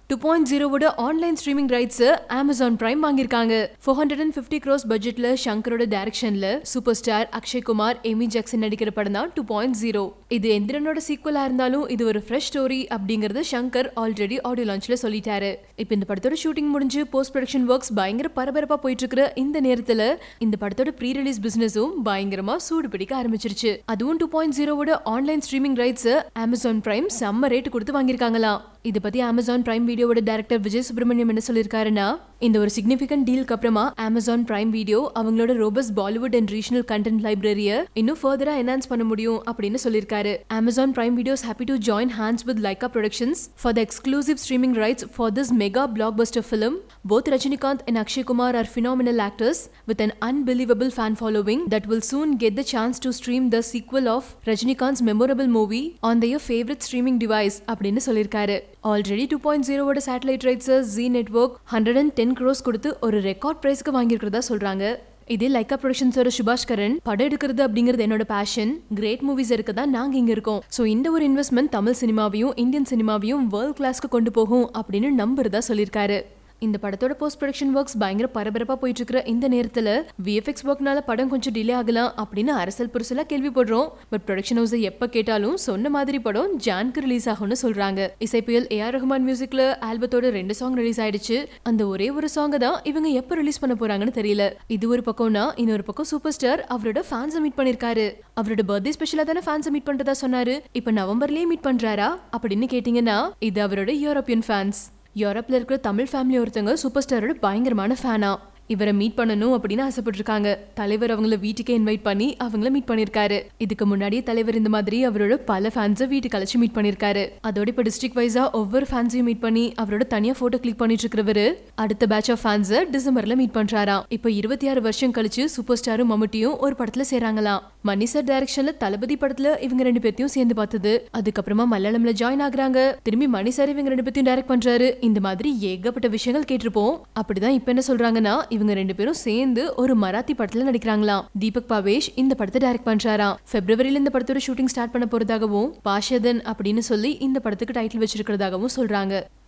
two point ஜீரோவோட online streaming rights Amazon Prime வாங்கியிருக்காங்க four hundred and fifty crores பட்ஜெட்ல சங்கரோட டைரக்ஷன்ல super star Akshay Kumar Amy Jackson நடிக்கிற படம் தான் டூ பாயிண்ட் ஜீரோ இது எந்திரனோட சீக்குவலா இருந்தாலும் இது ஒரு ஃப்ரெஷ் ஸ்டோரி அப்படிங்கறத சங்கர் ஆல்ரெடி ஆடியோ லான்ச்ல சொல்லிட்டாரு இப்போ இந்த படத்தோட ஷூட்டிங் முடிஞ்சு போஸ்ட் ப்ரொடக்ஷன் ஒர்க்ஸ் பயங்கர பரபரப்பா போயிட்டு இருக்கிற இந்த நேரத்துல இந்த படத்தோட ப்ரீ ரிலீஸ் பிசினஸும் பயங்கரமா சூடு பிடிக்க ஆரம்பிச்சிருச்சு அதுவும் டூ பாயிண்ட் ஜீரோவோட online streaming rights Amazon Prime செம்ம ரேட் கொடுத்து வாங்கியிருக்காங்களாம் இதை பத்தி அமேசான் பிரைம் வீடியோவோட டைரக்டர் விஜய் சுப்பிரமணியம் என்ன சொல்லியிருக்காருன்னா இந்த ஒரு சிக்னிஃபிகன்ட் டீலுக்கு அப்புறமா அமேசான் பிரைம் வீடியோ அவங்களோட robust Bollywood and regional content லைப்ரரியை இன்னும் ஃபர்தரா என்ஹான்ஸ் பண்ண முடியும் அப்படின்னு சொல்லியிருக்காரு Amazon Prime videos happy to join hands with Lyca productions for the exclusive streaming rights for this mega blockbuster film both Rajinikanth and Akshay Kumar are phenomenal actors with an unbelievable fan following that will soon get the chance to stream the sequel of Rajinikanth's memorable movie on their favorite streaming device அப்படின்னு சொல்லியிருக்காரு already two point ஜீரோவோட satellite ரைட்ஸை Zee network hundred and ten crores கொடுத்து ஒரு record ப்ரைஸ்க்கு வாங்கியிருக்கிறதா சொல்றாங்க இதே Lyca ப்ரொடக்ஷன்ஸோட சுபாஷ் கரன் படம் எடுக்கிறது அப்படிங்கிறது என்னோட பேஷன் கிரேட் மூவிஸ் இருக்க தான் நாங்க இங்க இருக்கோம் ஸோ இந்த ஒரு இன்வெஸ்ட்மெண்ட் தமிழ் சினிமாவையும் இந்தியன் சினிமாவையும் வேர்ல்ட் கிளாஸ்க்கு கொண்டு போகும் அப்படின்னு நம்புறதா சொல்லியிருக்காரு இந்த படத்தோட போஸ்ட் ப்ரொடக்ஷன் ஒர்க்ஸ் பயங்கர பரபரப்பா போயிட்டு இருக்கிற இந்த நேரத்துல விஎஃப்எக்ஸ் ஒர்க்னால படம் கொஞ்சம் டிலே ஆகலாம் அப்படின்னு அரசல் புருசலா கேள்விப்படுறோம் பட் ப்ரொடக்ஷன் ஹவுஸ் எப்ப கேட்டாலும் சொன்ன மாதிரி படம் ஜான்க்கு ரிலீஸ் ஆகும்னு சொல்றாங்க இசைப்புயல் ஏஆர் ரஹ்மான் மியூசிக்ல ஆல்பத்தோட ரெண்டு சாங் ரிலீஸ் ஆயிடுச்சு அந்த ஒரே ஒரு சாங்கை தான் இவங்க எப்ப ரிலீஸ் பண்ண போறாங்கன்னு தெரியல இது ஒரு பக்கம்னா இன்னொரு பக்கம் சூப்பர் ஸ்டார் அவரோட ஃபேன்ஸை மீட் பண்ணிருக்காரு அவரோட பர்த்டே ஸ்பெஷலா தானே ஃபேன்ஸை மீட் பண்றதா சொன்னாரு இப்ப நவம்பர்லயே மீட் பண்றாரா அப்படின்னு கேட்டீங்கன்னா இது அவரோட யூரோப்பியன் ஃபேன்ஸ் யூரோப்ல இருக்கிற தமிழ் ஃபேமிலி ஒருத்தவங்க சூப்பர் ஸ்டாரோட பயங்கரமான ஃபேனா இவரை மீட் பண்ணணும் அப்படின்னு ஆசைப்பட்டிருக்காங்க தலைவர் அவங்கள வீட்டுக்கே இன்வைட் பண்ணி அவங்கள மீட் பண்ணிருக்காரு இதுக்கு முன்னாடியே தலைவர் இந்த மாதிரி அவரோட பல ஃபேன்ஸை வீட்டுக்கு அழைச்சு மீட் பண்ணிருக்காரு அதோட இப்ப டிஸ்ட்ரிக்ட் வைஸா ஒவ்வொரு ஃபேன்ஸையும் மீட் பண்ணி அவரோட தனியா போட்டோ கிளிக் பண்ணிட்டு இருக்கிறவரு அடுத்த பேட்ச் ஆஃப் ஃபேன்ஸை டிசம்பர்ல மீட் பண்றாராம் இப்போ இருபத்தி ஆறு வருஷம் கழிச்சு சூப்பர் ஸ்டாரும் மம்முட்டியும் ஒரு படத்துல சேராங்களாம் மணி சார் டைரக்ஷன்ல தளபதி படத்துல இவங்க ரெண்டு பேர்த்தையும் சேர்ந்து பார்த்தது அதுக்கப்புறமா மலையாளம்ல ஜாயின் ஆகுறாங்க திரும்பி மணி சார் இவங்க ரெண்டு பேர்த்தையும் டைரக்ட் பண்றாரு இந்த மாதிரி ஏகப்பட்ட விஷயங்கள் கேட்டிருப்போம் அப்படிதான் இப்ப என்ன சொல்றாங்கன்னா இவங்க ரெண்டு பேரும் சேர்ந்து ஒரு மராத்தி படத்துல நடிக்கிறாங்களாம் தீபக் பாவேஷ் இந்த படத்தை டைரக்ட் பண்றாராம் பிப்ரவரியில இந்த படத்தோட ஷூட்டிங் ஸ்டார்ட் பண்ண போறதாகவும் பாஷதன் அப்படின்னு சொல்லி இந்த படத்துக்கு டைட்டில் வச்சிருக்கிறதாகவும் சொல்றாங்க